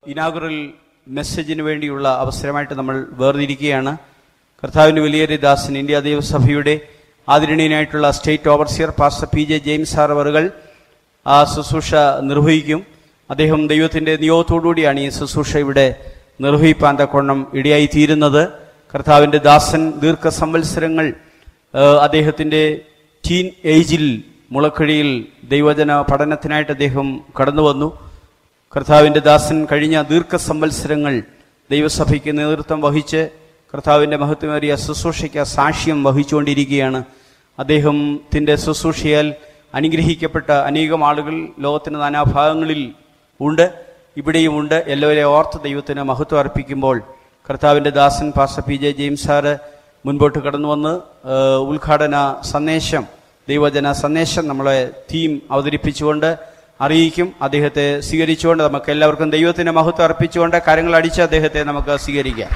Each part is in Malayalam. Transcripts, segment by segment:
ഇനാഗുറൽ മെസ്സേജിന് വേണ്ടിയുള്ള അവസരമായിട്ട് നമ്മൾ വേർതിരിക്കുകയാണ് കർത്താവിന്റെ വലിയൊരു ദാസൻ ഇന്ത്യ ദൈവസഭയുടെ ആദരണീയനായിട്ടുള്ള state overseer pastor P J James sir അവറുകൾ ആ ശുശ്രൂഷ നിർവഹിക്കും അദ്ദേഹം ദൈവത്തിന്റെ നിയോഗത്തോടുകൂടിയാണ് ഈ ശുശ്രൂഷ ഇവിടെ നിർവഹിപ്പാൻ തക്കോണം ഇടയായി തീരുന്നത് കർത്താവിന്റെ ദാസൻ ദീർഘസംവത്സരങ്ങൾ ആ, അദ്ദേഹത്തിന്റെ ടീൻ ഏജിൽ മുളക്കഴിയിൽ ദൈവജന പഠനത്തിനായിട്ട് അദ്ദേഹം കടന്നു വന്നു കർത്താവിന്റെ ദാസൻ കഴിഞ്ഞ ദീർഘസംവത്സരങ്ങൾ ദൈവസഭയ്ക്ക് നേതൃത്വം വഹിച്ച് കർത്താവിന്റെ മഹത്വമേറിയ ശുശ്രൂഷയ്ക്ക് സാക്ഷ്യം വഹിച്ചുകൊണ്ടിരിക്കുകയാണ് അദ്ദേഹത്തിന്റെ ശുശ്രൂഷയാൽ അനുഗ്രഹിക്കപ്പെട്ട അനേകം ആളുകൾ ലോകത്തിന്റെ നാനാഭാഗങ്ങളിൽ ഉണ്ട് ഇവിടെയും ഉണ്ട് എല്ലാവരെയും ഓർത്ത് ദൈവത്തിന് മഹത്വം അർപ്പിക്കുമ്പോൾ കർത്താവിന്റെ ദാസൻ pastor P J James sir മുൻപോട്ട് കടന്നു വന്ന് ആ, ഉദ്ഘാടന സന്ദേശം ദൈവജന സന്ദേശം നമ്മളെ തീം അവതരിപ്പിച്ചുകൊണ്ട് അറിയിക്കും അദ്ദേഹത്തെ സ്വീകരിച്ചുകൊണ്ട് നമുക്ക് എല്ലാവർക്കും ദൈവത്തിന് മഹത്വം അർപ്പിച്ചുകൊണ്ട് കാര്യങ്ങൾ അടിച്ച് അദ്ദേഹത്തെ നമുക്ക് സ്വീകരിക്കാം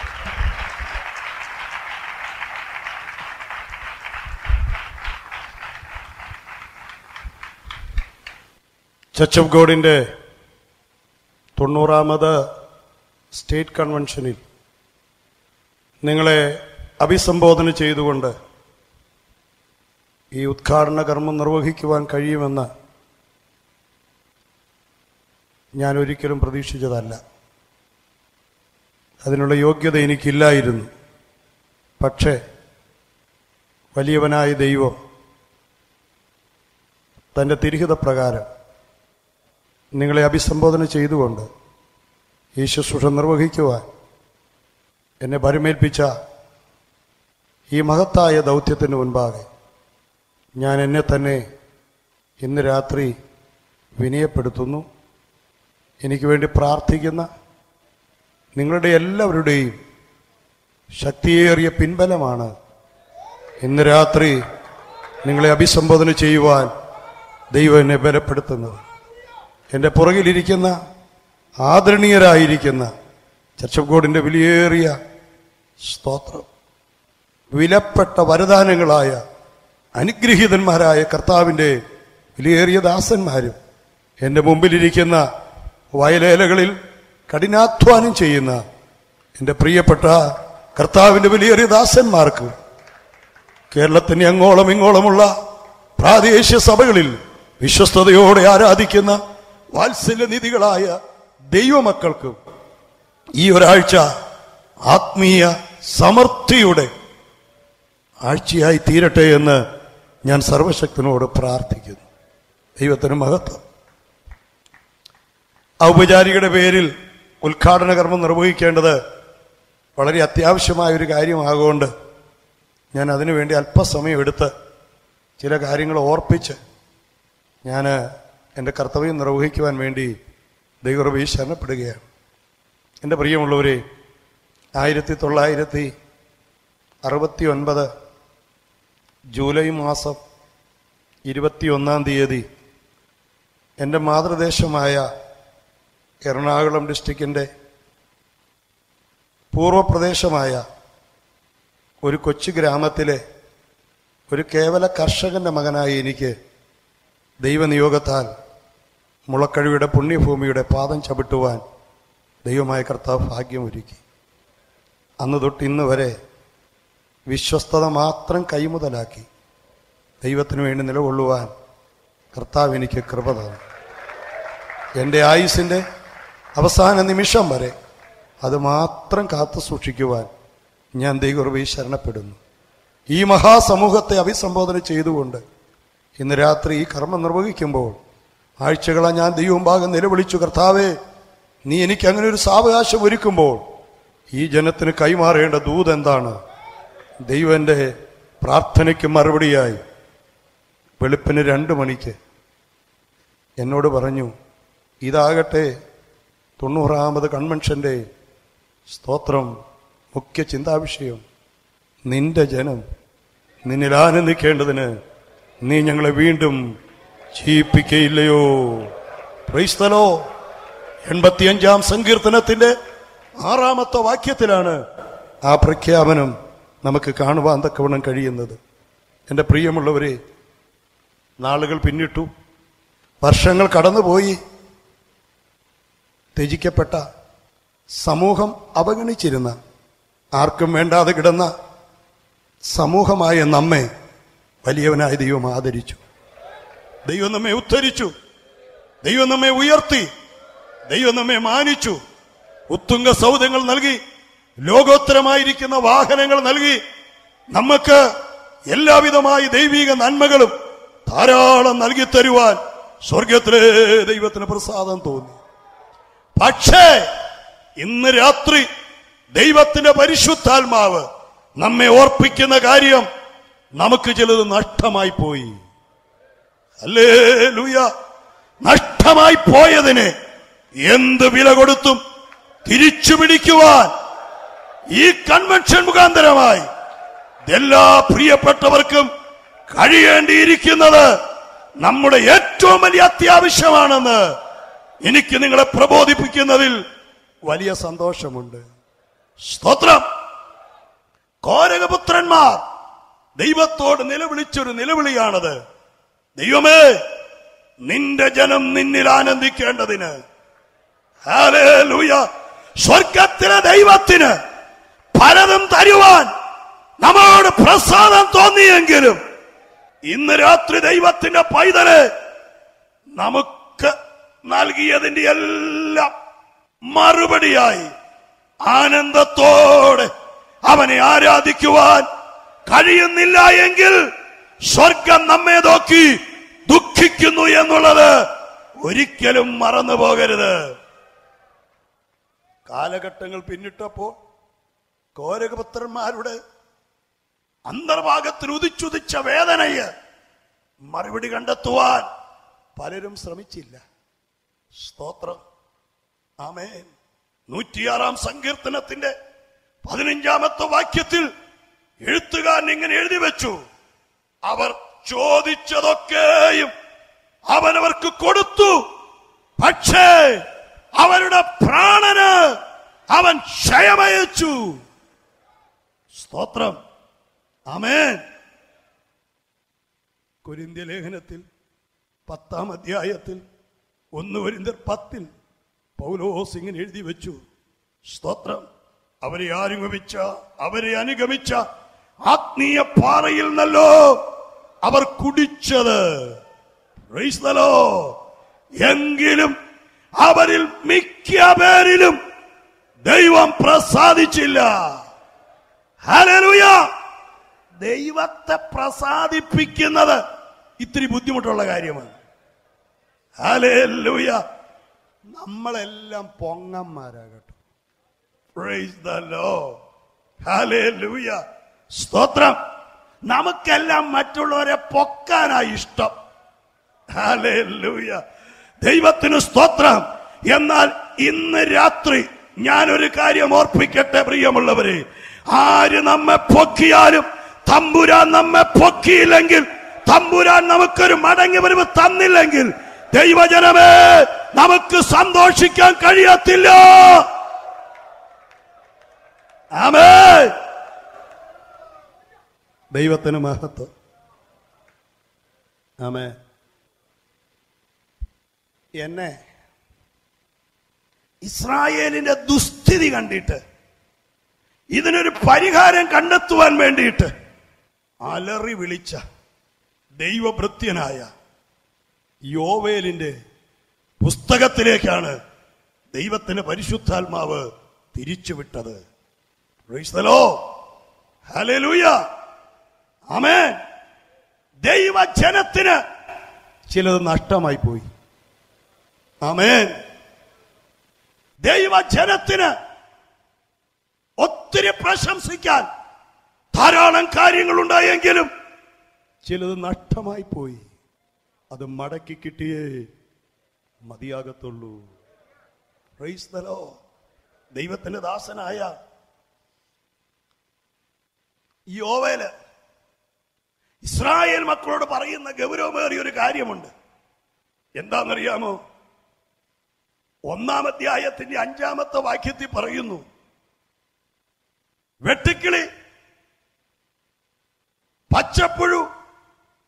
ചർച്ച് ഓഫ് ഗോഡിന്റെ തൊണ്ണൂറാമത് സ്റ്റേറ്റ് കൺവെൻഷനിൽ നിങ്ങളെ അഭിസംബോധന ചെയ്തുകൊണ്ട് ഈ ഉദ്ഘാടന കർമ്മം നിർവഹിക്കുവാൻ കഴിയുമെന്ന് ഞാൻ ഒരിക്കലും പ്രതീക്ഷിച്ചതല്ല അതിനുള്ള യോഗ്യത എനിക്കില്ലായിരുന്നു പക്ഷേ വലിയവനായ ദൈവം തൻ്റെ തിരിഹിത പ്രകാരം നിങ്ങളെ അഭിസംബോധന ചെയ്തുകൊണ്ട് ഈ ശുശ്രൂഷ നിർവഹിക്കുവാൻ എന്നെ ഭരമേൽപ്പിച്ച ഈ മഹത്തായ ദൗത്യത്തിന് മുൻപാകെ ഞാൻ എന്നെ തന്നെ ഇന്ന് രാത്രി വിനയപ്പെടുത്തുന്നു എനിക്ക് വേണ്ടി പ്രാർത്ഥിക്കുന്ന നിങ്ങളുടെ എല്ലാവരുടെയും ശക്തിയേറിയ പിൻബലമാണ് ഇന്ന് രാത്രി നിങ്ങളെ അഭിസംബോധന ചെയ്യുവാൻ ദൈവം എന്നെ ബലപ്പെടുത്തുന്നത് എൻ്റെ പുറകിലിരിക്കുന്ന ആദരണീയരായിരിക്കുന്ന ചർച്ച് ഓഫ് ഗോഡിൻ്റെ വിലയേറിയ സ്തോത്രം വിലപ്പെട്ട വരദാനങ്ങളായ അനുഗ്രഹീതന്മാരായ കർത്താവിൻ്റെ വിലയേറിയ ദാസന്മാരും എൻ്റെ മുമ്പിലിരിക്കുന്ന വയലേലകളിൽ കഠിനാധ്വാനം ചെയ്യുന്ന എൻ്റെ പ്രിയപ്പെട്ട കർത്താവിൻ്റെ വിലയേറിയ ദാസന്മാർക്ക് കേരളത്തിന് അങ്ങോളം ഇങ്ങോളമുള്ള പ്രാദേശിക സഭകളിൽ വിശ്വസ്തയോടെ ആരാധിക്കുന്ന വാത്സല്യനിധികളായ ദൈവമക്കൾക്കും ഈ ഒരാഴ്ച ആത്മീയ സമൃദ്ധിയുടെ ആഴ്ചയായി തീരട്ടെ എന്ന് ഞാൻ സർവശക്തനോട് പ്രാർത്ഥിക്കുന്നു ദൈവത്തിന് മഹത്വം ഔപചാരികയുടെ പേരിൽ ഉദ്ഘാടന കർമ്മം നിർവഹിക്കേണ്ടത് വളരെ അത്യാവശ്യമായ ഒരു കാര്യമാകൊണ്ട് ഞാൻ അതിനുവേണ്ടി അല്പസമയം എടുത്ത് ചില കാര്യങ്ങൾ ഓർപ്പിച്ച് ഞാൻ എൻ്റെ കർത്തവ്യം നിർവഹിക്കുവാൻ വേണ്ടി ദൈവറബി ശരണപ്പെടുകയാണ് എൻ്റെ പ്രിയമുള്ളവരെ ആയിരത്തി തൊള്ളായിരത്തി അറുപത്തി ഒൻപത് ജൂലൈ മാസം ഇരുപത്തിയൊന്നാം തീയതി എൻ്റെ മാതൃദേശമായ എറണാകുളം ഡിസ്ട്രിക്റ്റിൻ്റെ പൂർവപ്രദേശമായ ഒരു കൊച്ചു ഗ്രാമത്തിലെ ഒരു കേവല കർഷകന്റെ മകനായി എനിക്ക് ദൈവനിയോഗത്താൽ മുളക്കഴിയുടെ പുണ്യഭൂമിയുടെ പാദം ചവിട്ടുവാൻ ദൈവമായ കർത്താവ് ഭാഗ്യമൊരുക്കി അന്ന് തൊട്ട് ഇന്ന് വരെ വിശ്വസ്തത മാത്രം കൈമുതലാക്കി ദൈവത്തിനു വേണ്ടി നിലകൊള്ളുവാൻ കർത്താവ് എനിക്ക് കൃപ തന്നു എൻ്റെ ആയുസിൻ്റെ അവസാന നിമിഷം വരെ അത് മാത്രം കാത്തു സൂക്ഷിക്കുവാൻ ഞാൻ ദൈവകൃപയിൽ ശരണപ്പെടുന്നു ഈ മഹാസമൂഹത്തെ അഭിസംബോധന ചെയ്തുകൊണ്ട് ഇന്ന് രാത്രി ഈ കർമ്മം നിർവഹിക്കുമ്പോൾ ആഴ്ചകളാ ഞാൻ ദൈവഭാഗം നിലവിളിച്ചു കർത്താവേ നീ എനിക്ക് അങ്ങനെ ഒരു സാവകാശം ഒരുക്കുമ്പോൾ ഈ ജനത്തിന് കൈമാറേണ്ട ദൂത് എന്താണ് ദൈവന്റെ പ്രാർത്ഥനയ്ക്ക് മറുപടിയായി വെളുപ്പിന് രണ്ട് മണിക്ക് എന്നോട് പറഞ്ഞു ഇതാകട്ടെ തൊണ്ണൂറാമത് കൺവെൻഷന്റെ സ്തോത്രം മുഖ്യ ചിന്താവിഷയം നിന്റെ ജനം നിന്നിൽ ആനന്ദിക്കേണ്ടതിന് നീ ഞങ്ങളെ വീണ്ടും ജീവിപ്പിക്കയില്ലയോ ക്രൈസ്തലോ എൺപത്തിയഞ്ചാം സങ്കീർത്തനത്തിന്റെ ആറാമത്തെ വാക്യത്തിലാണ് ആ പ്രഖ്യാപനം നമുക്ക് കാണുവാൻ തക്കവണ്ണം കഴിയുന്നത് എൻ്റെ പ്രിയമുള്ളവരെ നാളുകൾ പിന്നിട്ടു വർഷങ്ങൾ കടന്നുപോയി ത്യജിക്കപ്പെട്ട സമൂഹം അവഗണിച്ചിരുന്ന ആർക്കും വേണ്ടാതെ കിടന്ന സമൂഹമായ നമ്മെ വലിയവനായ ദൈവം ആദരിച്ചു ദൈവം നമ്മെ ഉദ്ധരിച്ചു ദൈവം നമ്മെ ഉയർത്തി ദൈവം നമ്മെ മാനിച്ചു ഉത്തുംഗ സൗധങ്ങൾ നൽകി ലോകോത്തരമായിരിക്കുന്ന വാഹനങ്ങൾ നൽകി നമുക്ക് എല്ലാവിധമായ ദൈവിക നന്മകളും ധാരാളം നൽകി തരുവാൻ സ്വർഗത്തിലെ ദൈവത്തിന് പ്രസാദം തോന്നി പക്ഷേ ഇന്ന് രാത്രി ദൈവത്തിന്റെ പരിശുദ്ധാത്മാവ് നമ്മെ ഓർപ്പിക്കുന്ന കാര്യം നമുക്ക് ചിലത് നഷ്ടമായി പോയി അല്ലേ ലൂയ നഷ്ടമായി പോയതിനെ എന്ത് വില കൊടുത്തും തിരിച്ചു പിടിക്കുവാൻ ഈ കൺവെൻഷൻ മുഖാന്തരമായി എല്ലാ പ്രിയപ്പെട്ടവർക്കും കഴിയേണ്ടിയിരിക്കുന്നത് നമ്മുടെ ഏറ്റവും വലിയ അത്യാവശ്യമാണെന്ന് എനിക്ക് നിങ്ങളെ പ്രബോധിപ്പിക്കുന്നതിൽ വലിയ സന്തോഷമുണ്ട് സ്തോത്രം കോരകപുത്രന്മാർ ദൈവത്തോട് നിലവിളിച്ചൊരു നിലവിളിയാണത് ദൈവമേ നിന്റെ ജനം നിന്നിൽ ആനന്ദിക്കേണ്ടതിന് ഹല്ലേലൂയ. സ്വർഗത്തിലെ ദൈവത്തിന് പലതും തരുവാൻ നമ്മോട് പ്രസാദം തോന്നിയെങ്കിലും ഇന്ന് രാത്രി ദൈവത്തിന്റെ പൈതല് നമുക്ക് നൽകിയതിന്റെ എല്ലാം മറുപടിയായി ആനന്ദത്തോടെ അവനെ ആരാധിക്കുവാൻ കഴിയുന്നില്ല എങ്കിൽ സ്വർഗം നമ്മെ നോക്കി ദുഃഖിക്കുന്നു എന്നുള്ളത് ഒരിക്കലും മറന്നു പോകരുത് കാലഘട്ടങ്ങൾ പിന്നിട്ടപ്പോ കോരകപുത്രന്മാരുടെ അന്തർഭാഗത്തിൽ ഉദിച്ചുദിച്ച വേദനയെ മറുപടി കണ്ടെത്തുവാൻ പലരും ശ്രമിച്ചില്ല സ്തോത്രം ആമേൻ നൂറ്റിയാറാം സങ്കീർത്തനത്തിന്റെ പതിനഞ്ചാമത്തെ വാക്യത്തിൽ എഴുത്തുകാരൻ ഇങ്ങനെ എഴുതി വെച്ചു അവർ ചോദിച്ചതൊക്കെയും അവനവർക്ക് കൊടുത്തു പക്ഷേ അവരുടെ പ്രാണന് അവൻ ക്ഷയമയച്ചു സ്തോത്രം ആമേൻ കൊരിന്ത്യ ലേഖനത്തിൽ പത്താം അധ്യായത്തിൽ ഒന്ന് കൊരിന്ത്യർ പത്തിൽ പൗലോസ് ഇങ്ങനെ എഴുതി വെച്ചു സ്തോത്രം അവരെ അനുഗമിച്ച അവരെ അനുഗമിച്ച ആത്മീയ പാറയിൽ നല്ലോ അവർ കുടിച്ചത് Praise the Lord. എങ്കിലും അവരിൽ മിക്ക പേരിലും ദൈവം പ്രസാദിച്ചില്ല ഹല്ലേലൂയ ദൈവത്തെ പ്രസാദിപ്പിക്കുന്നത് ഇത്തിരി ബുദ്ധിമുട്ടുള്ള കാര്യമാണ് ഹല്ലേലൂയ നമ്മളെല്ലാം പൊങ്ങന്മാരാകട്ടെ Praise the Lord. Hallelujah. സ്തോത്രം നമുക്കെല്ലാം മറ്റുള്ളവരെ പൊക്കാനായി ഇഷ്ടം Hallelujah. ദൈവത്തിന് സ്തോത്രം എന്നാൽ ഇന്ന് രാത്രി ഞാനൊരു കാര്യം ഓർപ്പിക്കട്ടെ പ്രിയമുള്ളവരെ ആര് നമ്മെ പൊക്കിയാലും തമ്പുരാൻ നമ്മെ പൊക്കിയില്ലെങ്കിൽ തമ്പുരാൻ നമുക്കൊരു മടങ്ങി വരവ് തന്നില്ലെങ്കിൽ ദൈവജനമേ നമുക്ക് സന്തോഷിക്കാൻ കഴിയത്തില്ല ആമേ ദൈവത്തിന് മഹത്വം ആമേ എന്നെ ഇസ്രായേലിന്റെ ദുസ്ഥിതി കണ്ടിട്ട് ഇതിനൊരു പരിഹാരം കണ്ടെത്തുവാൻ വേണ്ടിയിട്ട് അലറി വിളിച്ച ദൈവഭൃത്യനായ യോവേലിന്റെ പുസ്തകത്തിലേക്കാണ് ദൈവത്തിന്റെ പരിശുദ്ധാത്മാവ് തിരിച്ചുവിട്ടത് Praise the Lord. Hallelujah. Amen. ദൈവജനത്തിന് ചിലത് നഷ്ടമായി പോയി ആമേൻ ദൈവജനത്തിന് ഒത്തിരി പ്രശംസിക്കാൻ ധാരാളം കാര്യങ്ങളുണ്ടായെങ്കിലും ചിലത് നഷ്ടമായി പോയി അത് മടക്കി കിട്ടിയേ മതിയാകത്തുള്ളൂ Praise the Lord. ദൈവത്തിന്റെ ദാസനായ യോവേല് ഇസ്രായേൽ മക്കളോട് പറയുന്ന ഗൗരവമേറിയ ഒരു കാര്യമുണ്ട് എന്താണെന്നറിയാമോ ഒന്നാം അധ്യായത്തിന്റെ അഞ്ചാമത്തെ വാക്യത്തിൽ പറയുന്നു വെട്ടുക്കിളി പച്ചപ്പുഴു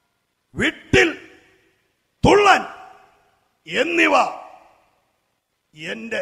വിട്ടിൽ തുള്ളൻ എന്നിവ എന്റെ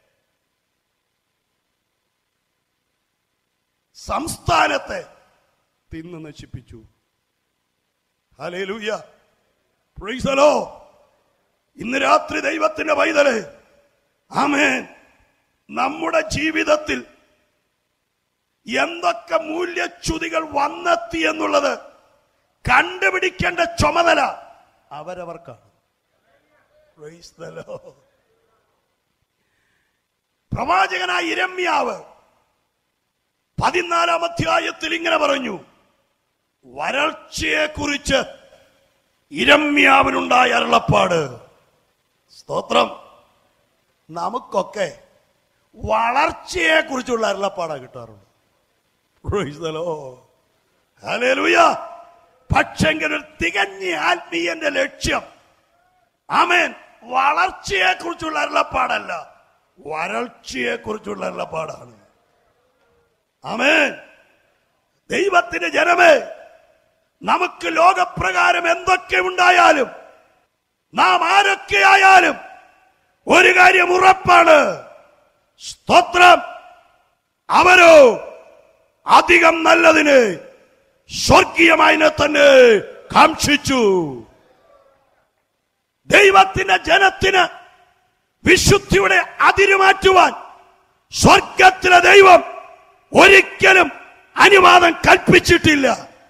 സംസ്ഥാനത്തെ തിന്ന് നശിപ്പിച്ചു ഹലേലൂയ പ്രൈസലോ ഇന്ന് രാത്രി ദൈവത്തിന്റെ പൈതല് ആമേൻ നമ്മുടെ ജീവിതത്തിൽ എന്തൊക്കെ മൂല്യച്യുതികൾ വന്നെത്തി എന്നുള്ളത് കണ്ടുപിടിക്കേണ്ട ചുമതല അവരവർക്കാണ് Praise the Lord. പ്രവാചകനായ ഇരമ്യാവ് പതിനാലാം അധ്യായത്തിൽ ഇങ്ങനെ പറഞ്ഞു വരൾച്ചയെ കുറിച്ച് ഇരമ്യാവിനുണ്ടായ അരുളപ്പാട് സ്തോത്രം നമുക്കൊക്കെ വളർച്ചയെ കുറിച്ചുള്ള അരുളപ്പാടാ കിട്ടാറുണ്ട് Praise the Lord. Hallelujah. പക്ഷെങ്കിൽ ഒരു തികഞ്ഞ ആത്മീയന്റെ ലക്ഷ്യം ആമേൻ വളർച്ചയെ കുറിച്ചുള്ള അരുളപ്പാടല്ല വരൾച്ചയെ കുറിച്ചുള്ള അരുളപ്പാടാണ് ആമേൻ ദൈവത്തിന്റെ ജനമേ നമുക്ക് ലോകപ്രകാരം എന്തൊക്കെ ഉണ്ടായാലും നാം ആരൊക്കെ ആയാലും ഒരു കാര്യം ഉറപ്പാണ് സ്തോത്രം അവരോ അധികം നല്ലതിന് സ്വർഗീയമായതിനെ തന്നെ കാക്ഷിച്ചു ദൈവത്തിന്റെ ജനത്തിന് വിശുദ്ധിയുടെ അതിരുമാറ്റുവാൻ സ്വർഗത്തിലെ ദൈവം ഒരിക്കലും അനുവാദം കൽപ്പിച്ചിട്ടില്ല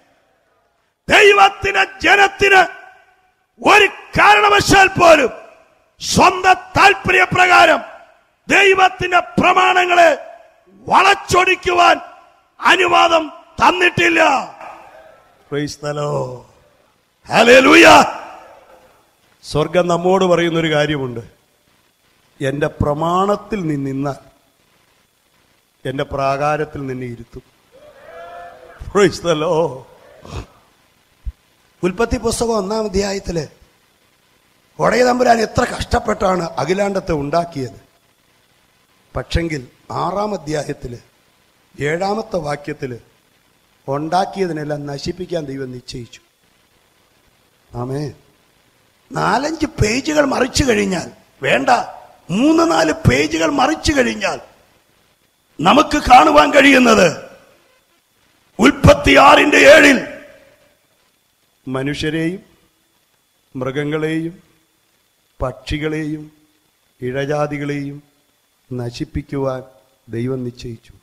ദൈവത്തിന്റെ ജനത്തിന് ഒരു കാരണവശാൽ പോലും സ്വന്തം താല്പര്യപ്രകാരം ദൈവത്തിന്റെ പ്രമാണങ്ങളെ വളച്ചൊടിക്കുവാൻ അനുവാദം തന്നിട്ടില്ല Praise the Lord. Hallelujah. സ്വർഗം നമ്മോട് പറയുന്ന ഒരു കാര്യമുണ്ട് എന്റെ പ്രമാണത്തിൽ നീ നിന്നാൽ എന്റെ പ്രാകാരത്തിൽ നിന്നെ ഇരുത്തും Praise the Lord. ഉൽപ്പത്തി പുസ്തകം ഒന്നാം അധ്യായത്തില് ഒടയ തമ്പുരാൻ എത്ര കഷ്ടപ്പെട്ടാണ് അഖിലാണ്ടത്തെ ഉണ്ടാക്കിയത് പക്ഷെങ്കിൽ ആറാം അധ്യായത്തില് ഏഴാമത്തെ വാക്യത്തില് ഉണ്ടാക്കിയതിനെല്ലാം നശിപ്പിക്കാൻ ദൈവം നിശ്ചയിച്ചു ആമേ നാലഞ്ച് പേജുകൾ മറിച്ചു കഴിഞ്ഞാൽ വേണ്ട മൂന്ന് നാല് പേജുകൾ മറിച്ചു കഴിഞ്ഞാൽ നമുക്ക് കാണുവാൻ കഴിയുന്നത് ഉൽപ്പത്തിയാറിന്റെ ഏഴിൽ മനുഷ്യരെയും മൃഗങ്ങളെയും പക്ഷികളെയും ഇഴജാതികളെയും നശിപ്പിക്കുവാൻ ദൈവം നിശ്ചയിച്ചു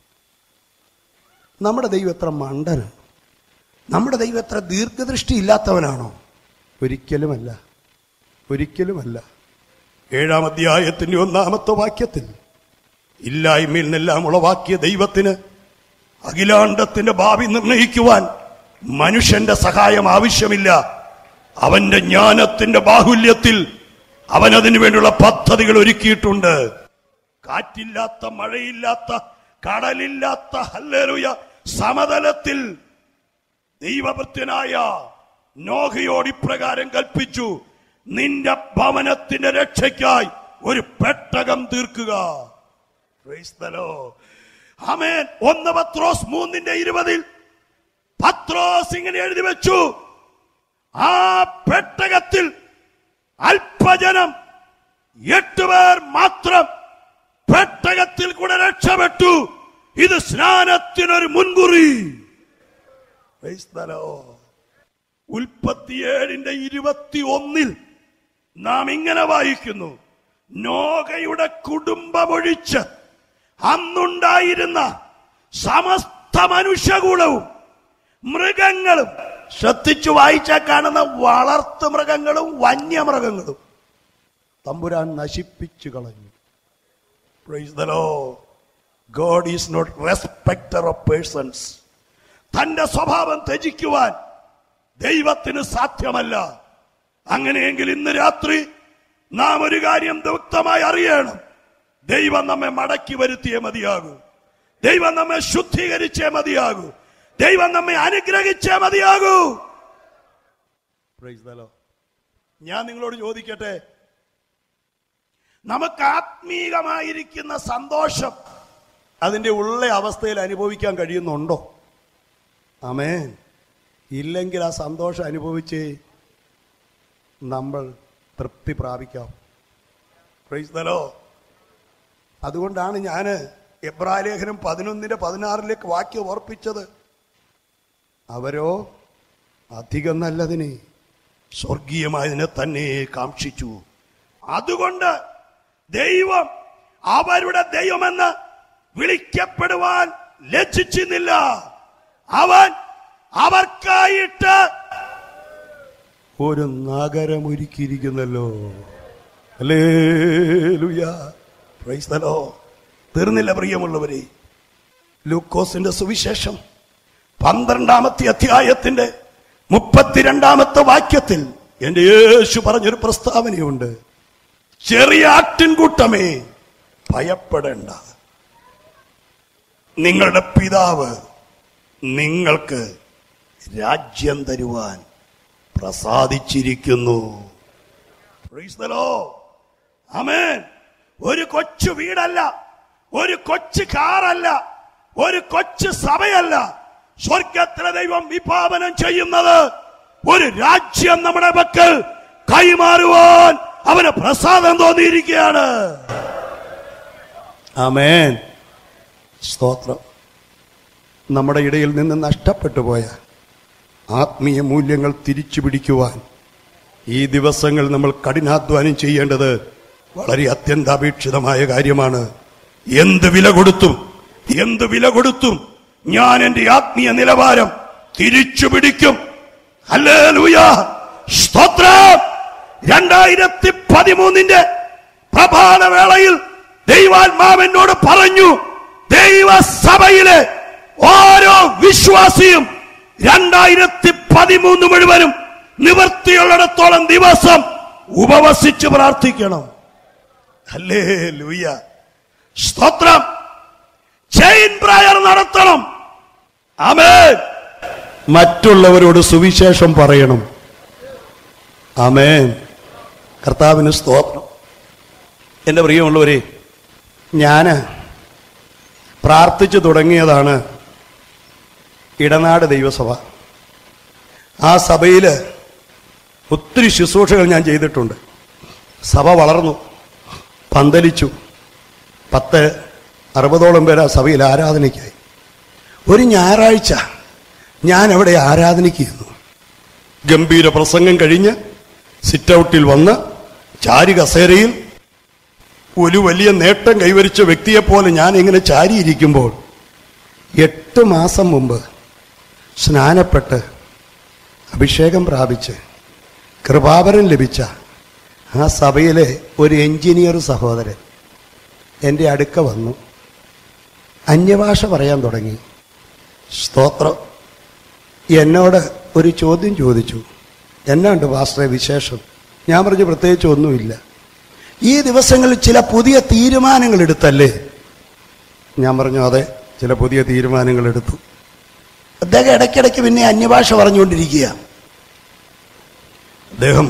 നമ്മുടെ ദൈവം എത്ര മണ്ടനാണ് നമ്മുടെ ദൈവം എത്ര ദീർഘദൃഷ്ടി ഇല്ലാത്തവനാണോ ഒരിക്കലുമല്ല ഒരിക്കലുമല്ല ഏഴാം അധ്യായത്തിന്റെ ഒന്നാമത്തെ വാക്യത്തിൽ ഇല്ലായ്മയിൽ നിന്നെല്ലാം ഉളവാക്കിയ ദൈവത്തിന് അഖിലാണ്ടത്തിന്റെ ഭാവി നിർണയിക്കുവാൻ മനുഷ്യന്റെ സഹായം ആവശ്യമില്ല അവന്റെ ജ്ഞാനത്തിന്റെ ബാഹുല്യത്തിൽ അവൻ അതിനു വേണ്ടിയുള്ള പദ്ധതികൾ ഒരുക്കിയിട്ടുണ്ട് കാറ്റില്ലാത്ത മഴയില്ലാത്ത കടലില്ലാത്ത ഹല്ലേലൂയ സമതലത്തിൽ ദൈവഭൃത്യനായ നോഹയോട് ഇപ്രകാരം കൽപ്പിച്ചു നിന്റെ ഭവനത്തിന്റെ രക്ഷയ്ക്കായി ഒരു പെട്ടകം തീർക്കുക Praise the Lord. ആമേൻ ഒന്ന് പത്രോസ് മൂന്നിന്റെ ഇരുപതിൽ പത്രോസ് ഇങ്ങനെ എഴുതി വെച്ചു ആ പെട്ടകത്തിൽ അല്പജനം എട്ടുപേർ മാത്രം പെട്ടകത്തിൽ കൂടെ രക്ഷപ്പെട്ടു ഇത് സ്നാനത്തിനൊരു മുൻകുറി Praise the Lord. ഉൽപ്പത്തിയേഴിന്റെ ഇരുപത്തി ഒന്നിൽ നാം ഇങ്ങനെ വായിക്കുന്നു നോകയുടെ കുടുംബമൊഴിച്ച് അന്നുണ്ടായിരുന്ന സമസ്ത മനുഷ്യകുലവും മൃഗങ്ങളും ശ്രദ്ധിച്ചു വായിച്ചാൽ കാണുന്ന വളർത്തു മൃഗങ്ങളും വന്യമൃഗങ്ങളും തമ്പുരാൻ നശിപ്പിച്ചു കളഞ്ഞു Praise the Lord. God is not respecter of persons. തന്റെ സ്വഭാവം ത്യജിക്കുവാൻ ദൈവത്തിന് സാധ്യമല്ല അങ്ങനെയെങ്കിൽ ഇന്ന് രാത്രി നാം ഒരു കാര്യം വ്യക്തമായി അറിയണം ദൈവം നമ്മെ മടക്കി വരുത്തിയേ മതിയാകൂ ദൈവം നമ്മെ ശുദ്ധീകരിച്ചേ മതിയാകൂ ദൈവം നമ്മെ അനുഗ്രഹിച്ചേ മതിയാകൂ Praise the Lord. ഞാൻ നിങ്ങളോട് ചോദിക്കട്ടെ നമുക്ക് ആത്മീകമായിരിക്കുന്ന സന്തോഷം അതിന്റെ ഉള്ള അവസ്ഥയിൽ അനുഭവിക്കാൻ കഴിയുന്നുണ്ടോ ആമേൻ ഇല്ലെങ്കിൽ ആ സന്തോഷം അനുഭവിച്ച് നമ്മൾ തൃപ്തി പ്രാപിക്കാം Praise the Lord. അതുകൊണ്ടാണ് ഞാൻ എബ്രാലേഖനം പതിനൊന്നിന്റെ പതിനാറിലേക്ക് വാക്യം ഓർപ്പിച്ചത് അവരോ അധികം നല്ലതിനെ സ്വർഗീയമായതിനെ തന്നെ കാക്ഷിച്ചു അതുകൊണ്ട് ദൈവം അവരുടെ ദൈവമെന്ന് വിളിക്കപ്പെടുവാൻ ലജ്ജിച്ചിരുന്നില്ല അവൻ അവർക്കായിട്ട് ഒരു നഗരം ഒരുക്കിയിരിക്കുന്നല്ലോ അല്ലേ പ്രൈസ്തലോ തീർന്നില്ല പ്രിയമുള്ളവരെ ലൂക്കോസിന്റെ സുവിശേഷം പന്ത്രണ്ടാമത്തെ അധ്യായത്തിന്റെ മുപ്പത്തിരണ്ടാമത്തെ വാക്യത്തിൽ എന്റെ യേശു പറഞ്ഞൊരു പ്രസ്താവനയുണ്ട് ചെറിയ ആട്ടിൻകൂട്ടമേ ഭയപ്പെടേണ്ട നിങ്ങളുടെ പിതാവ് നിങ്ങൾക്ക് രാജ്യം തരുവാൻ പ്രസാദിച്ചിരിക്കുന്നു Praise the Lord. Amen. ഒരു കൊച്ചു വീടല്ല ഒരു കൊച്ചു കാറല്ല ഒരു കൊച്ചു സഭയല്ല സ്വർഗത്തിലെ ദൈവം വിഭാവനം ചെയ്യുന്നത് ഒരു രാജ്യം നമ്മുടെ മക്കൾ കൈമാറുവാൻ അവന് പ്രസാദം തോന്നിയിരിക്കുകയാണ് ആമേൻ സ്തോത്രം നമ്മുടെ ഇടയിൽ നിന്ന് നഷ്ടപ്പെട്ടു പോയ ആത്മീയ മൂല്യങ്ങൾ തിരിച്ചു പിടിക്കുവാൻ ഈ ദിവസങ്ങൾ നമ്മൾ കഠിനാധ്വാനം ചെയ്യേണ്ടത് വളരെ അത്യന്താപേക്ഷിതമായ കാര്യമാണ് എന്ത് വില കൊടുത്തും എന്ത് വില കൊടുത്തും ഞാൻ എന്റെ ആത്മീയ നിലവാരം തിരിച്ചു പിടിക്കും ഹല്ലേലൂയ സ്തോത്രം രണ്ടായിരത്തി പതിമൂന്നിന്റെ പ്രഭാതവേളയിൽ ദൈവാത്മാവെന്നോട് പറഞ്ഞു ദൈവസഭയിലെ ഓരോ വിശ്വാസിയും രണ്ടായിരത്തി പതിമൂന്ന് മുഴുവനും നിവർത്തിയുള്ളിടത്തോളം ദിവസം ഉപവസിച്ച് പ്രാർത്ഥിക്കണം അല്ലേ ലൂയ സ്തോത്രം ചെയിൻ പ്രയർ നടത്തണം ആമേൻ മറ്റുള്ളവരോട് സുവിശേഷം പറയണം ആമേൻ കർത്താവിന് സ്തോത്രം എന്റെ പ്രിയമുള്ളവരെ ഞാന് പ്രാർത്ഥിച്ചു തുടങ്ങിയതാണ് ഇടനാട് ദൈവസഭ ആ സഭയില് ഒത്തിരി ശുശ്രൂഷകൾ ഞാൻ ചെയ്തിട്ടുണ്ട് സഭ വളർന്നു പന്തലിച്ചു പത്ത് അറുപതോളം പേര് ആ സഭയിൽ ആരാധനയ്ക്കായി ഒരു ഞായറാഴ്ച ഞാൻ അവിടെ ആരാധനയ്ക്കുന്നു ഗംഭീര പ്രസംഗം കഴിഞ്ഞ് സിറ്റ് ഔട്ടിൽ വന്ന് ചാരി കസേരയിൽ ഒരു വലിയ നേട്ടം കൈവരിച്ച വ്യക്തിയെപ്പോലെ ഞാൻ ഇങ്ങനെ ചാരിയിരിക്കുമ്പോൾ എട്ട് മാസം മുമ്പ് സ്നാനപ്പെട്ട് അഭിഷേകം പ്രാപിച്ച് കൃപാവരം ലഭിച്ച ആ സഭയിലെ ഒരു എഞ്ചിനീയർ സഹോദരൻ എൻ്റെ അടുക്ക വന്നു അന്യഭാഷ പറയാൻ തുടങ്ങി സ്തോത്രം എന്നോട് ഒരു ചോദ്യം ചോദിച്ചു എന്നാണ്ട് പാസ്റ്ററെ വിശേഷം ഞാൻ പറഞ്ഞു പ്രത്യേകിച്ച് ഒന്നുമില്ല ഈ ദിവസങ്ങളിൽ ചില പുതിയ തീരുമാനങ്ങൾ എടുത്തല്ലേ ഞാൻ പറഞ്ഞു അതെ ചില പുതിയ തീരുമാനങ്ങൾ എടുത്തു അദ്ദേഹം ഇടയ്ക്കിടയ്ക്ക് പിന്നെ അന്യഭാഷ പറഞ്ഞുകൊണ്ടിരിക്കുക അദ്ദേഹം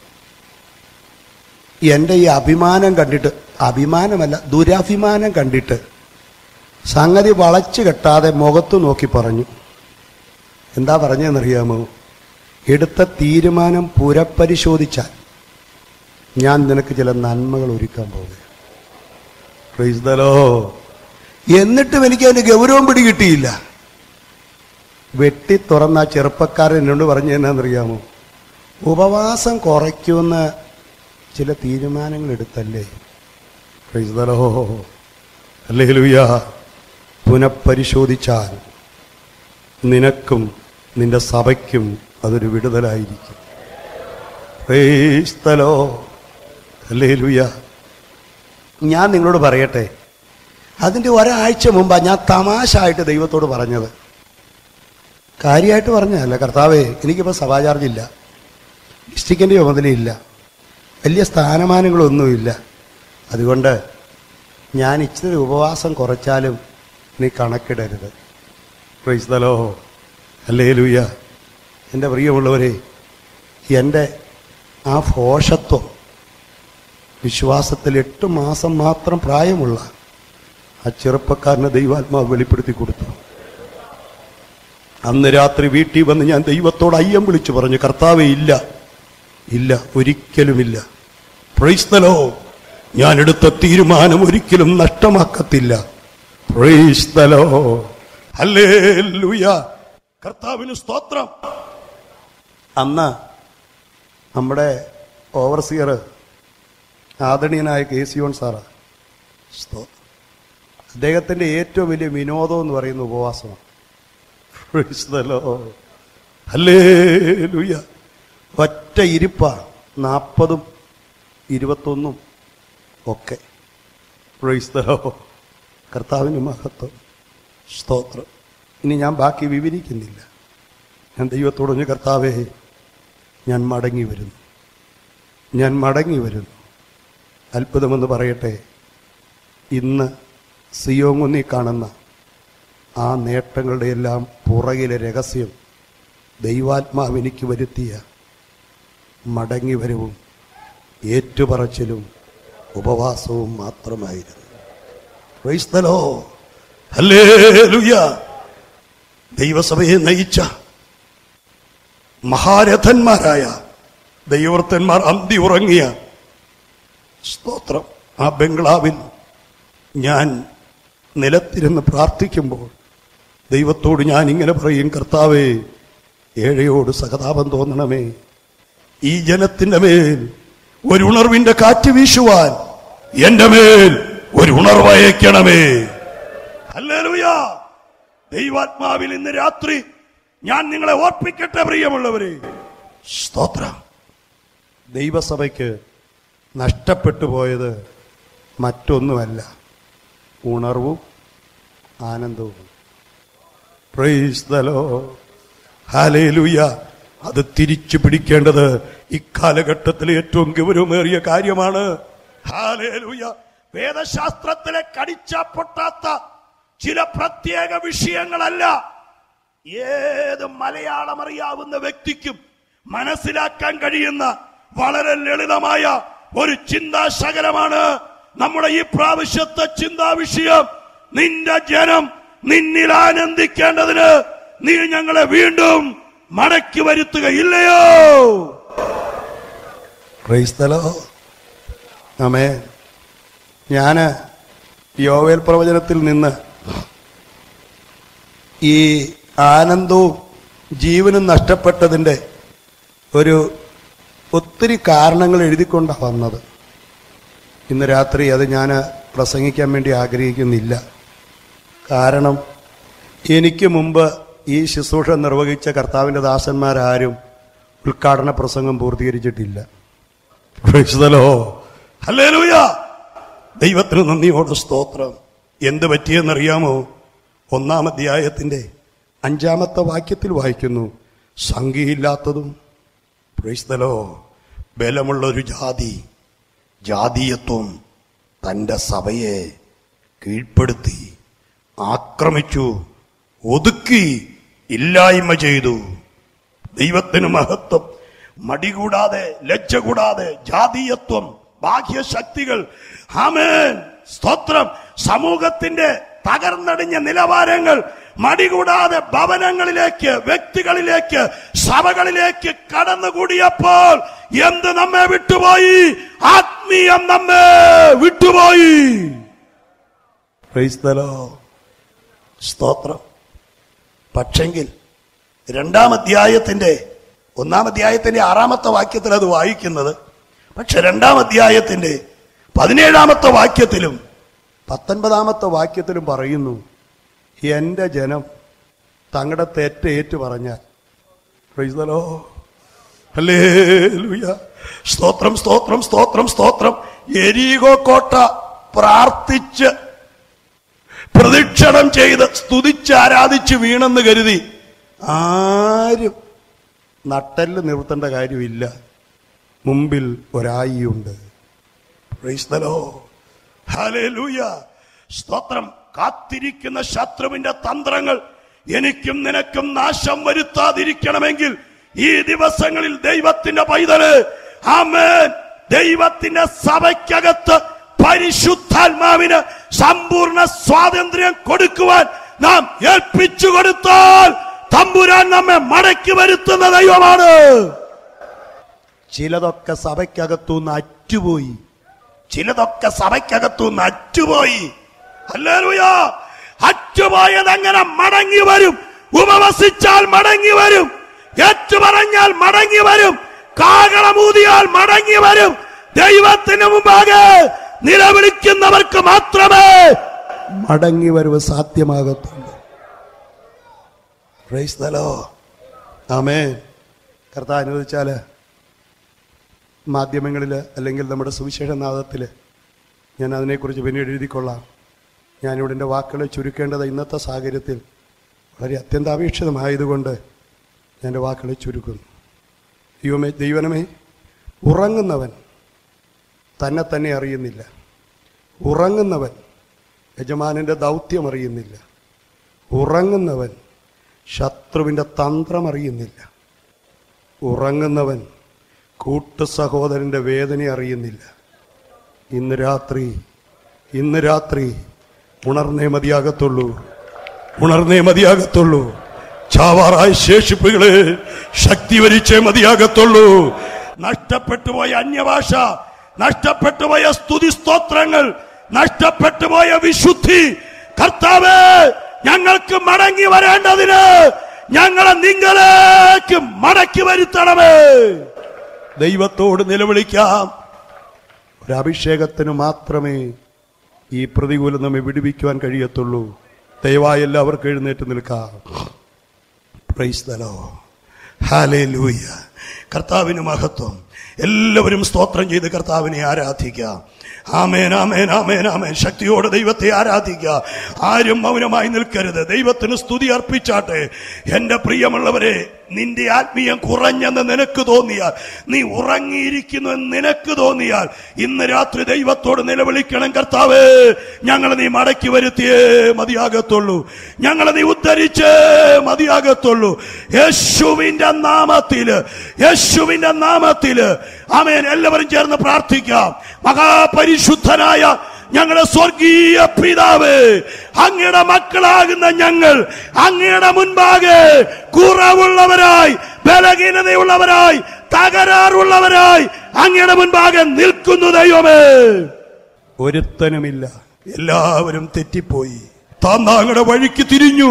എൻ്റെ ഈ അഭിമാനം കണ്ടിട്ട് അഭിമാനമല്ല ദുരഭിമാനം കണ്ടിട്ട് സംഗതി വളച്ചു കെട്ടാതെ മുഖത്ത് നോക്കി പറഞ്ഞു എന്താ പറഞ്ഞതെന്നറിയാമോ എടുത്ത തീരുമാനം പുരപരിശോധിച്ചാൽ ഞാൻ നിനക്ക് ചില നന്മകൾ ഒരുക്കാൻ പോകുക Praise the Lord. എന്നിട്ടും എനിക്ക് അതിന്റെ ഗൗരവം പിടികിട്ടിയില്ല വെട്ടി തുറന്ന ആ ചെറുപ്പക്കാരൻ എന്നോട് പറഞ്ഞു എന്നാന്നറിയാമോ ഉപവാസം കുറയ്ക്കുമെന്ന് ചില തീരുമാനങ്ങൾ എടുത്തല്ലേ Praise the Lord. ഹല്ലേലൂയ പുനഃപരിശോധിച്ചാൽ നിനക്കും നിന്റെ സഭയ്ക്കും അതൊരു വിടുതലായിരിക്കും Praise the Lord. ഹല്ലേലൂയ ഞാൻ നിങ്ങളോട് പറയട്ടെ അതിൻ്റെ ഒരാഴ്ച മുമ്പാണ് ഞാൻ തമാശ ആയിട്ട് ദൈവത്തോട് പറഞ്ഞത് കാര്യമായിട്ട് പറഞ്ഞതല്ല കർത്താവേ എനിക്കിപ്പോൾ സഭാ ചാർജില്ല ഡിസ്ട്രിക്റ്റിൻ്റെ ചുമതലയില്ല വലിയ സ്ഥാനമാനങ്ങളൊന്നുമില്ല അതുകൊണ്ട് ഞാൻ ഇച്ചിരി ഉപവാസം കുറച്ചാലും നീ കണക്കിടരുത് ക്രൈസ്തലോ അല്ലേ ലൂയ എൻ്റെ പ്രിയമുള്ളവരെ എൻ്റെ ആ ഭോഷത്വം വിശ്വാസത്തിൽ എട്ട് മാസം മാത്രം പ്രായമുള്ള ആ ചെറുപ്പക്കാരനെ ദൈവാത്മാവ് വെളിപ്പെടുത്തി കൊടുത്തു അന്ന് രാത്രി വീട്ടിൽ വന്ന് ഞാൻ ദൈവത്തോട് അയ്യം വിളിച്ചു പറഞ്ഞു കർത്താവേ ഇല്ല ഇല്ല ഒരിക്കലുമില്ല പ്രൈസ്തലോ ഞാൻ എടുത്ത തീരുമാനം ഒരിക്കലും നഷ്ടമാക്കത്തില്ല Praise the Lord. Hallelujah. കർത്താവിന് സ്തോത്രം അന്ന് നമ്മുടെ ഓവർസിയർ ആദരണീയനായ കെ സിയോൺ സാറ് സ്തോത്രം അദ്ദേഹത്തിന്റെ ഏറ്റവും വലിയ വിനോദം എന്ന് പറയുന്ന ഉപവാസമാണ് Praise the Lord. ഹല്ലേലൂയ ഒറ്റ ഇരിപ്പ നാൽപ്പതും ഇരുപത്തൊന്നും ഒക്കെ Praise the Lord. കർത്താവിന് മഹത്വം സ്തോത്രം ഇനി ഞാൻ ബാക്കി വിവരിക്കുന്നില്ല ഞാൻ ദൈവത്തോട് പറഞ്ഞു കർത്താവേ ഞാൻ മടങ്ങി വരുന്നു ഞാൻ മടങ്ങി വരുന്നു അത്ഭുതമെന്ന് പറയട്ടെ ഇന്ന് സിയോങ്ങുന്നി കാണുന്ന ആ നേട്ടങ്ങളുടെ എല്ലാം പുറകിലെ രഹസ്യം ദൈവാത്മാവെനിക്ക് വരുത്തിയ മടങ്ങിവരവും ഏറ്റുപറച്ചിലും ഉപവാസവും മാത്രമായിരുന്നു Praise the Lord. Hallelujah. ദൈവസഭയെ നയിച്ച മഹാരഥന്മാരായ ദൈവവൃത്തന്മാർ അന്തി ഉറങ്ങിയ സ്തോത്രം ആ ബംഗ്ലാവിൽ ഞാൻ നിലത്തിരുന്ന് പ്രാർത്ഥിക്കുമ്പോൾ ദൈവത്തോട് ഞാൻ ഇങ്ങനെ പറയും കർത്താവേ ഏഴയോട് സഹതാപം തോന്നണമേ ഈ ജനത്തിന്റെ മേൽ ഒരു ഉണർവിന്റെ കാറ്റ് വീശുവാൻ എന്റെ മേൽ ഒരു ഉണർവയക്കണമേ ഹല്ലേലൂയ ദൈവാത്മാവിൽ ഇന്ന് രാത്രി ഞാൻ നിങ്ങളെ ഓർപ്പിക്കട്ടെ പ്രിയമുള്ളവരെ സ്തോത്രം ദൈവസഭയ്ക്ക് നഷ്ടപ്പെട്ടു പോയത് മറ്റൊന്നുമല്ല ഉണർവും ആനന്ദവും പ്രൈസ് ദ ലോർഡ് ഹാലേലൂയ അത് തിരിച്ചു പിടിക്കേണ്ടത് ഇക്കാലഘട്ടത്തിലെ ഏറ്റവും ഗൗരവമേറിയ കാര്യമാണ് ഹാലേലൂയ വേദശാസ്ത്രത്തിലെ കടിച്ച പൊട്ടാത്ത ചില പ്രത്യേക വിഷയങ്ങളല്ല ഏത് മലയാളം അറിയാവുന്ന വ്യക്തിക്കും മനസ്സിലാക്കാൻ കഴിയുന്ന വളരെ ലളിതമായ ഒരു ചിന്താശകലമാണ് നമ്മുടെ ഈ പ്രാവശ്യത്തെ ചിന്താ വിഷയം നിന്റെ ജനം നിന്നിൽ ആനന്ദിക്കേണ്ടതിന് നീ ഞങ്ങളെ വീണ്ടും മടക്കി വരുത്തുകയില്ലയോ ക്രൈസ്തലോ ആമേ ഞാന് യോവേൽ പ്രവചനത്തിൽ നിന്ന് ഈ ആനന്ദവും ജീവനും നഷ്ടപ്പെട്ടതിൻ്റെ ഒരു ഒത്തിരി കാരണങ്ങൾ എഴുതിക്കൊണ്ടാണ് വന്നത് ഇന്ന് രാത്രി അത് ഞാൻ പ്രസംഗിക്കാൻ വേണ്ടി ആഗ്രഹിക്കുന്നില്ല കാരണം എനിക്ക് മുമ്പ് ഈ ശുശ്രൂഷ നിർവഹിച്ച കർത്താവിൻ്റെ ദാസന്മാരാരും ഉദ്ഘാടന പ്രസംഗം പൂർത്തീകരിച്ചിട്ടില്ല പ്രൈസ്തലോ ഹല്ലേലൂയ ദൈവത്തിന് നന്ദിയോട് സ്തോത്രം എന്ത് പറ്റിയെന്നറിയാമോ ഒന്നാം അധ്യായത്തിന്റെ അഞ്ചാമത്തെ വാക്യത്തിൽ വായിക്കുന്നു സംഖ്യയില്ലാത്തതും പ്രൈസ്തലോ ബലമുള്ള ഒരു ജാതി ജാതീയത്വം തന്റെ സഭയെ കീഴ്പ്പെടുത്തി ആക്രമിച്ചു ഒതുക്കി ഇല്ലായ്മ ചെയ്തു ദൈവത്തിന് മഹത്വം മടികൂടാതെ ലജ്ജ കൂടാതെ ജാതീയത്വം ബാഹ്യശക്തികൾ ആമേൻ സ്തോത്രം സമൂഹത്തിന്റെ തകർന്നടിഞ്ഞ നിലവാരങ്ങൾ മടികൂടാതെ ഭവനങ്ങളിലേക്ക് വ്യക്തികളിലേക്ക് സഭകളിലേക്ക് കടന്നുകൂടിയപ്പോൾ എന്ത് നമ്മെ വിട്ടുപോയി ആത്മീയം നമ്മെ വിട്ടുപോയി Praise the Lord. സ്തോത്രം പക്ഷെങ്കിൽ രണ്ടാം അധ്യായത്തിന്റെ ഒന്നാം അധ്യായത്തിന്റെ ആറാമത്തെ വാക്യത്തിൽ അത് വായിക്കുന്നത് പക്ഷെ രണ്ടാം അധ്യായത്തിന്റെ പതിനേഴാമത്തെ വാക്യത്തിലും പത്തൊൻപതാമത്തെ വാക്യത്തിലും പറയുന്നു എന്റെ ജനം തങ്ങളുടെ തെറ്റ് ഏറ്റു പറഞ്ഞാൽ Praise the Lord. Hallelujah. സ്തോത്രം സ്തോത്രം സ്തോത്രം സ്തോത്രം എരീകോ കോട്ട പ്രാർത്ഥിച്ച് പ്രദക്ഷിണം ചെയ്ത് സ്തുതിച്ച് ആരാധിച്ച് വീണെന്ന് കരുതി ആരും നട്ടല് നിർത്തേണ്ട കാര്യമില്ല മുമ്പിൽ ഒരായിയുണ്ട് Praise the Lord. Hallelujah. സ്തോത്രം കാത്തിരിക്കുന്ന ശത്രുവിന്റെ തന്ത്രങ്ങൾ എനിക്കും നിനക്കും നാശം വരുത്താതിരിക്കണമെങ്കിൽ ഈ ദിവസങ്ങളിൽ ദൈവത്തിന്റെ പൈതല് ആമേൻ ദൈവത്തിന്റെ സഭയ്ക്കകത്ത് പരിശുദ്ധാത്മാവിന് സമ്പൂർണ്ണ സ്വാതന്ത്ര്യം കൊടുക്കുവാൻ നാം ഏൽപ്പിച്ചു കൊടുത്താൽ തമ്പുരാൻ നമ്മെ മടക്കി വരുത്തുന്ന ദൈവമാണ് ചിലതൊക്കെ സഭയ്ക്കകത്തുനിന്ന് അറ്റുപോയി ചിലതൊക്കെ സഭയ്ക്കകത്തുനിന്ന് അറ്റുപോയി ഹല്ലേലൂയാ അറ്റുപോയത് അങ്ങനെ മടങ്ങി വരും ഉപവസിച്ചാൽ മടങ്ങി വരും ഏറ്റുപറഞ്ഞാൽ മടങ്ങി വരും കാകളമൂതിയാൽ മടങ്ങി വരും ദൈവത്തിന് മുമ്പാകെ നിലവിളിക്കുന്നവർക്ക് മാത്രമേ മടങ്ങി വരവ് സാധ്യമാകത്തുള്ളൂ പ്രൈസ് ദ ലോർഡ്. ആമേൻ കർത്താവ് അനുവദിച്ചാൽ മാധ്യമങ്ങളിൽ അല്ലെങ്കിൽ നമ്മുടെ സുവിശേഷ നാദത്തിൽ ഞാൻ അതിനെക്കുറിച്ച് പിന്നീട് എഴുതിക്കൊള്ളാം ഞാനിവിടെ എൻ്റെ വാക്കുകളെ ചുരുക്കേണ്ടത് ഇന്നത്തെ സാഹചര്യത്തിൽ വളരെ അത്യന്താപേക്ഷിതമായതുകൊണ്ട് ഞാൻ എൻ്റെ വാക്കുകളെ ചുരുക്കുന്നു ദൈവമേ ദൈവനമേ ഉറങ്ങുന്നവൻ തന്നെ തന്നെ അറിയുന്നില്ല ഉറങ്ങുന്നവൻ യജമാനൻ്റെ ദൗത്യം അറിയുന്നില്ല ഉറങ്ങുന്നവൻ ശത്രുവിൻ്റെ തന്ത്രം അറിയുന്നില്ല ഉറങ്ങുന്നവൻ കൂട്ടു സഹോദരൻ്റെ വേദന അറിയുന്നില്ല ഇന്ന് രാത്രി ഇന്ന് രാത്രി ഉണർന്നേ മതിയാകത്തുള്ളൂ ഉണർന്നേ മതിയാകത്തുള്ളൂ ചാവാറായ ശേഷിപ്പുകള് ശക്തി വരിച്ചേ മതിയാകത്തുള്ളൂ നഷ്ടപ്പെട്ടു പോയ അന്യഭാഷ നഷ്ടപ്പെട്ടു പോയ സ്തുതി സ്തോത്രങ്ങൾ നഷ്ടപ്പെട്ടു പോയ വിശുദ്ധി കർത്താവ് ഞങ്ങൾക്ക് മടങ്ങി വരേണ്ടതിന് ഞങ്ങളെ നിങ്ങളേക്ക് മടക്കി വരുത്തണമേ ദൈവത്തോട് നിലവിളിക്കാം ഒരു അഭിഷേകത്തിന് മാത്രമേ ഈ പ്രതികൂലം നമ്മെ വിടുവിക്കുവാൻ കഴിയത്തുള്ളൂ ദയവായി എല്ലാവർക്കും എഴുന്നേറ്റ് നിൽക്കാം പ്രൈസ് ദലോ ഹാലേ ലൂയ കർത്താവിന് മഹത്വം എല്ലാവരും സ്തോത്രം ചെയ്ത് കർത്താവിനെ ആരാധിക്കാം ആമേൻ ആമേൻ ആമേൻ ആമേൻ ശക്തിയോടെ ദൈവത്തെ ആരാധിക്കുക ആരും മൗനമായി നിൽക്കരുത് ദൈവത്തിന് സ്തുതി അർപ്പിച്ചാട്ടെ എന്റെ പ്രിയമുള്ളവരെ നിന്റെ ആത്മീയം കുറഞ്ഞെന്ന് നിനക്ക് തോന്നിയാൽ നീ ഉറങ്ങിയിരിക്കുന്നു എന്ന് നിനക്ക് തോന്നിയാൽ ഇന്ന് രാത്രി ദൈവത്തോട് നിലവിളിക്കണം കർത്താവേ ഞങ്ങളെ നീ മടക്കി വരുത്തിയേ മതിയാകത്തുള്ളൂ ഞങ്ങളെ നീ ഉദ്ധരിച്ചേ മതിയാകത്തുള്ളൂ യേശുവിന്റെ നാമത്തില് യേശുവിന്റെ നാമത്തില് ആമേൻ എല്ലാവരും ചേർന്ന് പ്രാർത്ഥിക്കാം മഹാപരിശുദ്ധനായ ഞങ്ങളുടെ സ്വർഗീയ പിതാവ് അങ്ങയുടെ മക്കളാകുന്ന ഞങ്ങൾ അങ്ങയുടെ മുൻപാകെ കുറവുള്ളവരായി ബലഹീനതയുള്ളവരായി തകരാറുള്ളവരായി അങ്ങയുടെ മുൻപാകെ നിൽക്കുന്നു ദൈവമേ ഒരുത്തനുമില്ല എല്ലാവരും തെറ്റിപ്പോയി താന്താങ്ങളുടെ വഴിക്ക് തിരിഞ്ഞു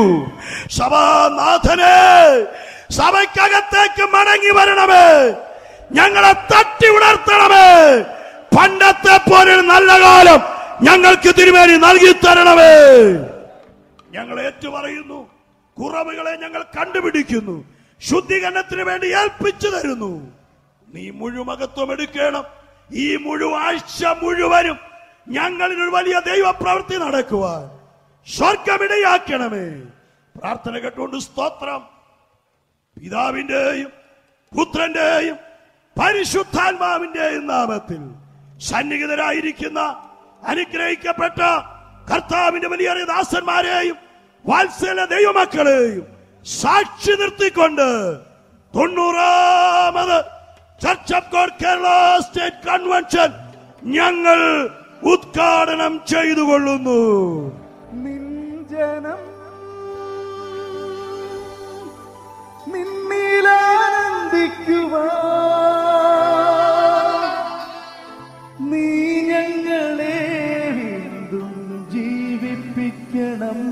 സഭാനാഥനെ സഭയ്ക്കകത്തേക്ക് മടങ്ങി വരണമേ ഞങ്ങളെ തട്ടി ഉണർത്തണമേ പണ്ടത്തെ പോലെ ഒരു നല്ല കാലം ഞങ്ങൾക്ക് തിരുമേനി നൽകി തരണമേ ഞങ്ങൾ ഏറ്റുപറയുന്നു കുറവുകളെ ഞങ്ങൾ കണ്ടുപിടിക്കുന്നു ശുദ്ധീകരണത്തിന് വേണ്ടി ഏൽപ്പിച്ചു തരുന്നു നീ മുഴുമകത്വം എടുക്കണം ഈ മുഴുവാഴ്ച മുഴുവനും ഞങ്ങളിൽ ഒരു വലിയ ദൈവപ്രവൃത്തി നടക്കുവാൻ സ്വർഗമിടയാക്കണമേ പ്രാർത്ഥന കേട്ടുകൊണ്ട് സ്തോത്രം പിതാവിന്റെയും പുത്രന്റെയും പരിശുദ്ധാത്മാവിന്റെയും നാമത്തിൽ സന്നിഹിതരായിരിക്കുന്ന അനുഗ്രഹിക്കപ്പെട്ട കർത്താവിന്റെ വലിയ ദാസന്മാരെയും വാത്സല്യ ദൈവമക്കളെയും സാക്ഷി നിർത്തിക്കൊണ്ട് തൊണ്ണൂറാമത് church of God Kerala state convention ഞങ്ങൾ ഉദ്ഘാടനം ചെയ്തുകൊള്ളുന്നു നിഞ്ജനം നിന്നിലാനന്ദിക്കുവാ നീ ഞങ്ങളെ വീണ്ടും ജീവിപ്പിക്കണം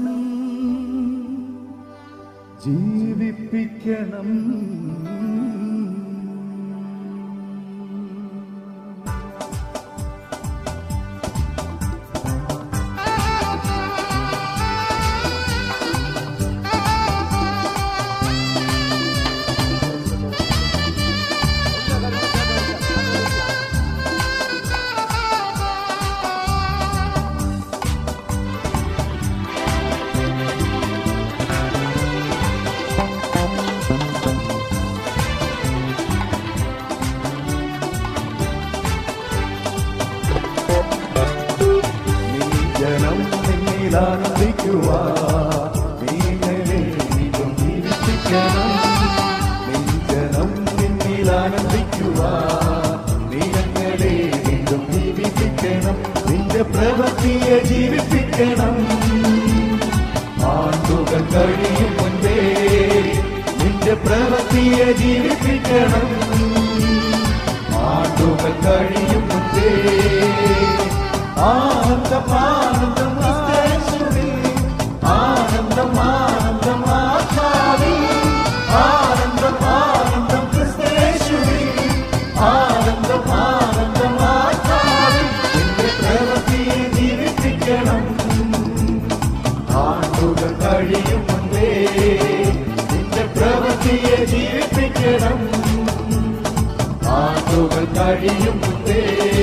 ജീവിപ്പിക്കണം ജനം നിന്നിലാനന്ദിക്കുവാ നീ ഞങ്ങളെ വീണ്ടും ജീവിപ്പിക്കണം ജനം നിന്നിലാനന്ദിക്കുവാ നീ ഞങ്ങളെ വീണ്ടും ജീവിപ്പിക്കണം നിന്റെ പ്രവൃത്തിയെ ജീവിപ്പിക്കണം ആണ്ടുകൾ കഴിയും മുൻപേ നിന്റെ പ്രവൃത്തിയെ ജീവിപ്പിക്കണം ആണ്ടുകൾ കഴിയും മുൻപേ ആനന്ദം ആനന്ദം ക്രിസ്തേശുവിൽ ആനന്ദം ആനന്ദം ആത്മാവിൽ ആനന്ദം ആനന്ദം ക്രിസ്തേശുവിൽ ആനന്ദം ആനന്ദം ആത്മാവിൽ എന്റെ പ്രവൃത്തിയെ ജീവിപ്പിക്കണം ആണ്ടുകൾ കഴിയും മുൻപേ നിന്റെ പ്രവൃത്തിയെ ജീവിപ്പിക്കണം ആണ്ടുകൾ കഴിയും മുൻപേ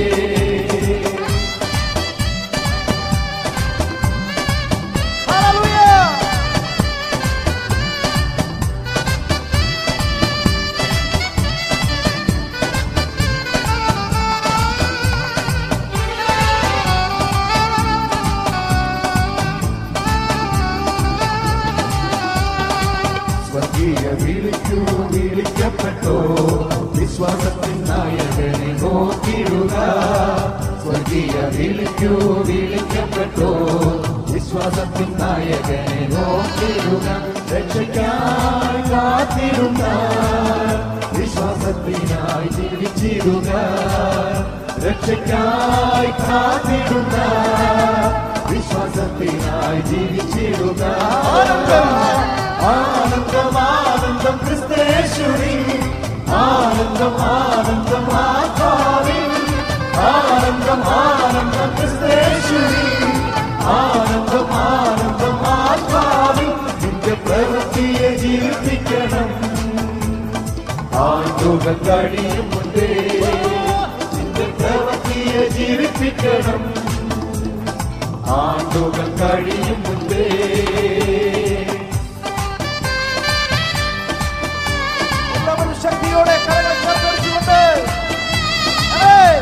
സ്വർഗീയ വിളിക്കൂ വിളിക്കപ്പെട്ടോ വിശ്വാസത്തിൻ നായകനെ നോക്കിടുക സ്വർഗീയ വിളിക്കൂ വിളിക്കപ്പെട്ടോ വിശ്വാസത്തിൻ നായകനെ നോക്കിടുക രക്ഷയ്ക്കായി കാത്തിടുക വിശ്വാസത്തിനായി ജീവിച്ചിടുക രക്ഷയ്ക്കായി കാത്തിടുക വിശ്വാസത്തിനായി ജീവിച്ചിടുക ആനന്ദം ആനന്ദം ക്രിസ്തേശ്വരി ആനന്ദം ആനന്ദം ആത്മാവി ആനന്ദം ആനന്ദം ക്രിസ്തേശ്വരി ആനന്ദം ആനന്ദം ആത്മാവി നിന്റെ പ്രവൃത്തിയെ ജീവിപ്പിക്കണം ആണ്ടുകൾ കഴിയും മുൻപേ നിന്റെ പ്രവൃത്തിയെ ജീവിപ്പിക്കണം ആണ്ടുകൾ കഴിയും മുൻപേ എല്ലാവരും ശക്തിയോടെ കരങ്ങൾ ചേർത്തടിച്ചുകൊണ്ട് ഏയ്!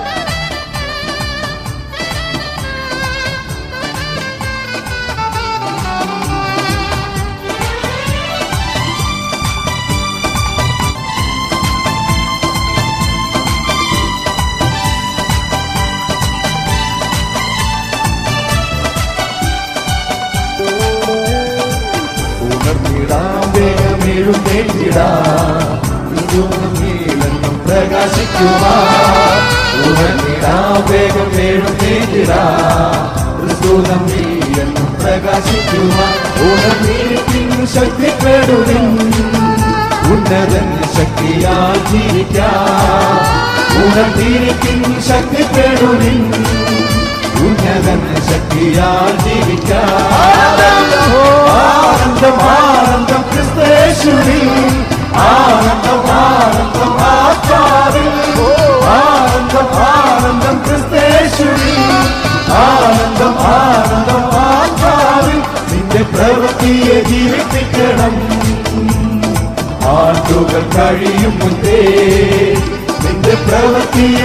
ഉണർന്നിടാം വേഗം എഴുന്നേറ്റിടാം നീലെന്നും പ്രകാശിക്കുവാ ഉണർന്നിടാം വേഗം എഴുന്നേറ്റിടാം ക്രിസ്തുനം നീലെന്നും പ്രകാശിക്കുവാ ഉണർന്നിരിക്കുന്നു ശക്തിപ്പെടുവിൻ ഉന്നതൻ ശക്തിയാൽ ജീവിക്കാം ഉണർന്നിരിക്കുന്നു ശക്തിപ്പെടുവിൻ ഉന്നതൻ ശക്തിയാൽ ജീവിക്കാം ആനന്ദം ആനന്ദം ക്രിസ്തേശ്വരി ആനന്ദം ആനന്ദം ആത്മാവിൽ ആനന്ദം ആനന്ദം ക്രിസ്തേശ്വരി ആനന്ദം ആനന്ദം ആത്മാവിൽ നിന്റെ പ്രവൃത്തിയെ ജീവിപ്പിക്കണം ആണ്ടുകൾ കഴിയും മുൻപേ നിന്റെ പ്രവൃത്തിയെ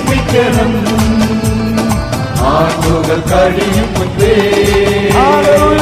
ജീവിപ്പിക്കണം ആണ്ടുകൾ കഴിയും മുൻപേ